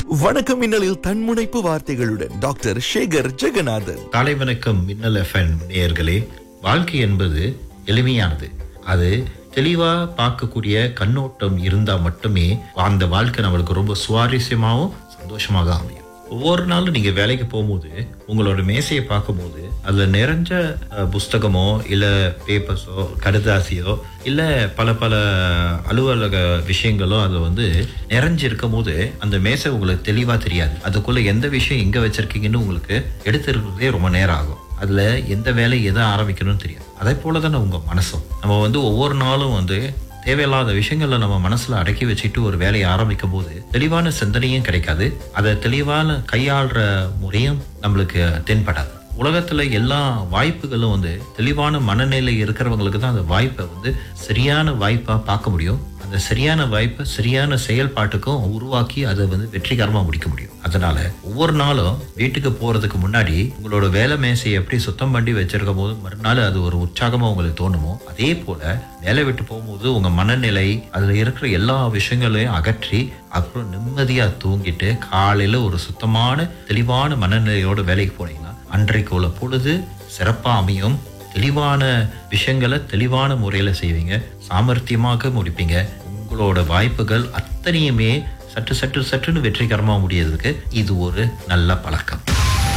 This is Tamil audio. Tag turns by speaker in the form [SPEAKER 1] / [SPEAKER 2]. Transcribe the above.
[SPEAKER 1] வணக்கம் மின்னலில் தன்முனைப்பு வார்த்தைகளுடன் டாக்டர் சேகர் ஜெகநாதன்
[SPEAKER 2] காலை வணக்கம் மின்னல் எஃப்எம் நேயர்களே வாழ்க்கை என்பது எளிமையானது அது தெளிவா பார்க்கக்கூடிய கண்ணோட்டம் இருந்தா மட்டுமே அந்த வாழ்க்கை நம்மளுக்கு ரொம்ப சுவாரஸ்யமாகவும் சந்தோஷமாக அமையும் ஒவ்வொரு நாளும் நீங்க வேலைக்கு போகும்போது உங்களோட மேசையை பார்க்கும்போது அதுல நிறைஞ்ச அஹ், புஸ்தகமோ இல்ல பேப்பர்ஸோ கடுதாசியோ இல்ல பல பல அலுவலக விஷயங்களோ அதுல வந்து நிறைஞ்சிருக்கும் போது அந்த மேசை உங்களுக்கு தெளிவா தெரியாது அதுக்குள்ள எந்த விஷயம் எங்க வச்சிருக்கீங்கன்னு உங்களுக்கு எடுத்துருக்கிறதே ரொம்ப நேரம் ஆகும் அதுல எந்த வேலை எதை ஆரம்பிக்கணும்னு தெரியாது அதே போல தானே உங்க மனசும் நம்ம வந்து ஒவ்வொரு நாளும் வந்து தேவையில்லாத விஷயங்களை நம்ம மனசுல அடக்கி வச்சுட்டு ஒரு வேலையை ஆரம்பிக்கும் போது தெளிவான சிந்தனையும் கிடைக்காது அதை தெளிவான கையாளுற முறையும் நம்மளுக்கு தென்படாது உலகத்துல எல்லா வாய்ப்புகளும் வந்து தெளிவான மனநிலை இருக்கிறவங்களுக்கு தான் அந்த வாய்ப்பை வந்து சரியான வாய்ப்பா பார்க்க முடியும் அந்த சரியான வாய்ப்பை சரியான செயல்பாட்டுக்கும் உருவாக்கி அதை வந்து வெற்றிகரமா முடிக்க முடியும் அதனால ஒவ்வொரு நாளும் வீட்டுக்கு போறதுக்கு முன்னாடி உங்களோட வேலை மேசையை எப்படி சுத்தம் பண்ணி வச்சிருக்கும் போது மறுநாள் அது ஒரு உற்சாகமா உங்களுக்கு தோணுமோ அதே போல வேலை விட்டு போகும்போது உங்க மனநிலை அதுல இருக்கிற எல்லா விஷயங்களையும் அகற்றி அப்புறம் நிம்மதியா தூங்கிட்டு காலையில ஒரு சுத்தமான தெளிவான மனநிலையோட வேலைக்கு போனீங்கன்னா அன்றைக்கு உள்ள பொழுது சிறப்பா அமையும் தெளிவான விஷயங்களை தெளிவான முறையில செய்வீங்க சாமர்த்தியமாக முடிப்பீங்க உங்களோட வாய்ப்புகள் அத்தனையுமே சற்று சற்று சற்றுன்னு வெற்றிகரமா முடியறதுக்கு இது ஒரு நல்ல பழக்கம்